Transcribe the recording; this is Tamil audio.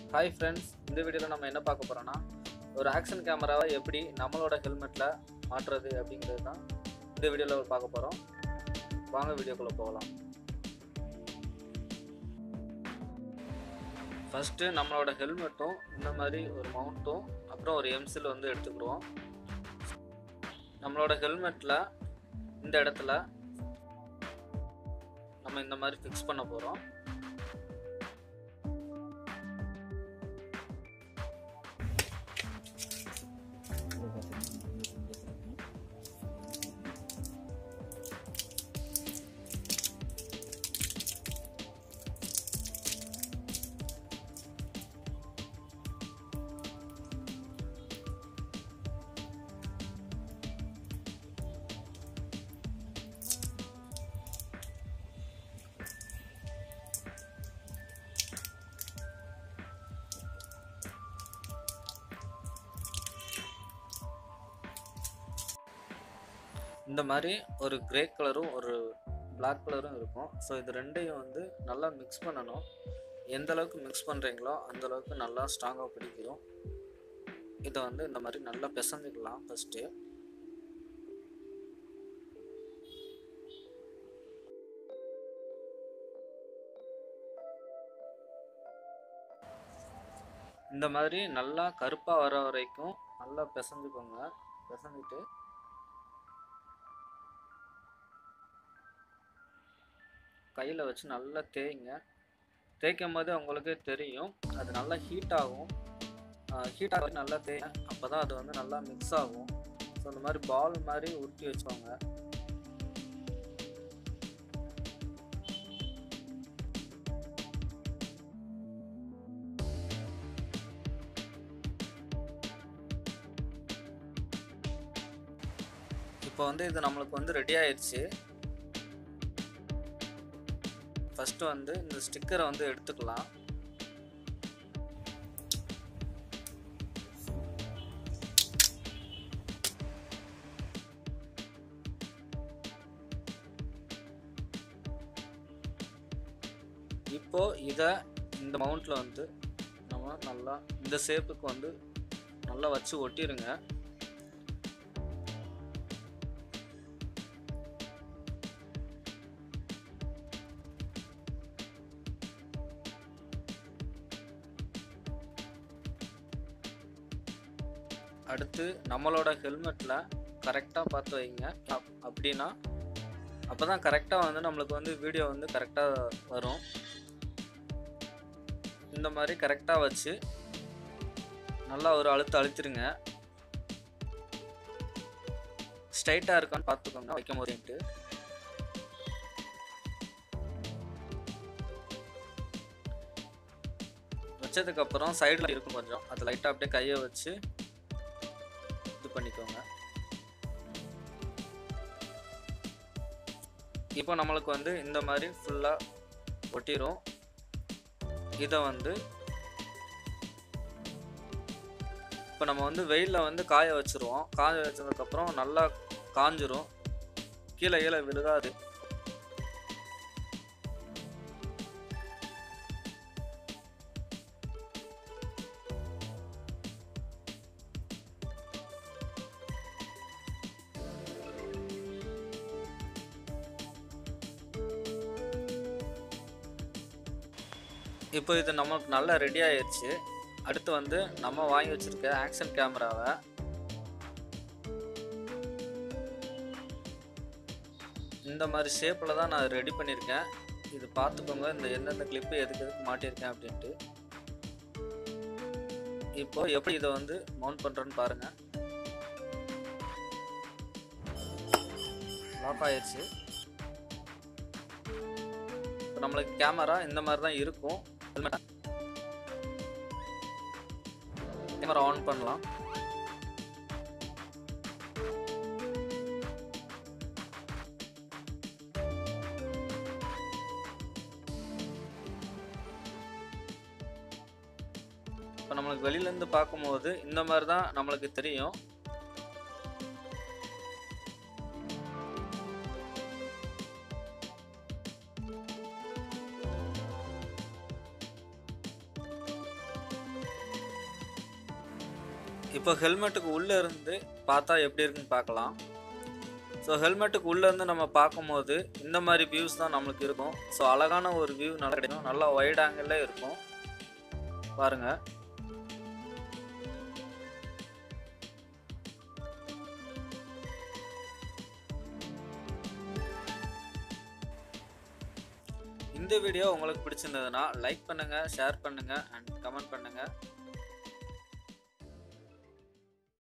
ஹாய் ஃப்ரெண்ட்ஸ் இந்த வீடியோவில் நம்ம என்ன பார்க்க போகிறோன்னா ஒரு ஆக்ஷன் கேமராவை எப்படி நம்மளோட ஹெல்மெட்டில் மாட்டுறது அப்படிங்கிறது தான் இந்த வீடியோவில் பார்க்க போகிறோம் வாங்க வீடியோக்குள்ளே போகலாம் ஃபஸ்ட்டு நம்மளோட ஹெல்மெட்டும் இந்த மாதிரி ஒரு மவுண்ட்டும் அப்புறம் ஒரு எம்சில் வந்து எடுத்துக்கிடுவோம் நம்மளோட ஹெல்மெட்டில் இந்த இடத்துல நம்ம இந்த மாதிரி ஃபிக்ஸ் பண்ண போகிறோம் இந்த மாதிரி ஒரு கிரே கலரும் ஒரு பிளாக் கலரும் இருக்கும் ஸோ இது ரெண்டையும் வந்து நல்லா மிக்ஸ் பண்ணணும் எந்த அளவுக்கு மிக்ஸ் பண்ணுறீங்களோ அந்த அளவுக்கு நல்லா ஸ்ட்ராங்காக பிடிக்கும் இதை வந்து இந்த மாதிரி நல்லா பிசைஞ்சுக்கலாம் ஃபஸ்ட்டு இந்த மாதிரி நல்லா கருப்பாக வர வரைக்கும் நல்லா பிசைஞ்சுக்கோங்க பிசைஞ்சிட்டு கையில் வச்சு நல்லா தேய்ங்க தேய்க்கும் போது உங்களுக்கே தெரியும் அது நல்லா ஹீட் ஆகும் ஹீட் ஆக நல்லா தேய்ங்க அப்போ தான் அது வந்து நல்லா மிக்ஸ் ஆகும் ஸோ இந்த மாதிரி பால் மாதிரி உருட்டி வச்சுக்கோங்க இப்போ வந்து இது நம்மளுக்கு வந்து ரெடி ஆயிடுச்சு ஃபஸ்ட்டு வந்து இந்த ஸ்டிக்கரை வந்து எடுத்துக்கலாம் இப்போ இதை இந்த மவுண்ட்டில் வந்து நம்ம நல்லா இந்த ஷேப்புக்கு வந்து நல்லா வச்சு ஒட்டிடுங்க அடுத்து நம்மளோட ஹெல்மெட்டில் கரெக்டாக பார்த்து வைங்க அப் அப்படின்னா அப்போ தான் கரெக்டாக வந்து நம்மளுக்கு வந்து வீடியோ வந்து கரெக்டாக வரும் இந்த மாதிரி கரெக்டாக வச்சு நல்லா ஒரு அழுத்து அழுத்திருங்க ஸ்ட்ரைட்டாக இருக்கான்னு பார்த்துக்கோங்க வைக்கும் போதுன்ட்டு வச்சதுக்கப்புறம் சைடில் இருக்கும் கொஞ்சம் அது லைட்டாக அப்படியே கையை வச்சு இது பண்ணிக்கோங்க இப்போ நம்மளுக்கு வந்து இந்த மாதிரி ஃபுல்லாக ஒட்டிடும் இதை வந்து இப்போ நம்ம வந்து வெயிலில் வந்து காய வச்சுருவோம் காய வச்சதுக்கப்புறம் நல்லா காஞ்சிரும் கீழே கீழே விழுகாது இப்போ இது நமக்கு நல்லா ரெடி ஆயிடுச்சு அடுத்து வந்து நம்ம வாங்கி வச்சிருக்க ஆக்ஷன் கேமராவை இந்த மாதிரி ஷேப்பில் தான் நான் ரெடி பண்ணியிருக்கேன் இது பார்த்துக்கோங்க இந்த எந்தெந்த கிளிப்பு எதுக்கு எதுக்கு மாட்டியிருக்கேன் அப்படின்ட்டு இப்போ எப்படி இதை வந்து மவுண்ட் பண்ணுறேன்னு பாருங்கள் லாக் ஆயிடுச்சு இப்போ நம்மளுக்கு கேமரா இந்த மாதிரி தான் இருக்கும் கேமரா ஆன் பண்ணலாம் இப்போ நம்மளுக்கு வெளியிலேருந்து பார்க்கும்போது இந்த மாதிரி தான் நம்மளுக்கு தெரியும் இப்போ ஹெல்மெட்டுக்கு உள்ளே இருந்து பார்த்தா எப்படி இருக்குன்னு பார்க்கலாம் ஸோ ஹெல்மெட்டுக்கு உள்ளே இருந்து நம்ம பார்க்கும்போது இந்த மாதிரி வியூஸ் தான் நம்மளுக்கு இருக்கும் ஸோ அழகான ஒரு வியூ நல்லா கிடைக்கும் நல்லா வைட் ஆங்கிளில் இருக்கும் பாருங்கள் இந்த வீடியோ உங்களுக்கு பிடிச்சிருந்ததுன்னா லைக் பண்ணுங்கள் ஷேர் பண்ணுங்கள் அண்ட் கமெண்ட் பண்ணுங்கள்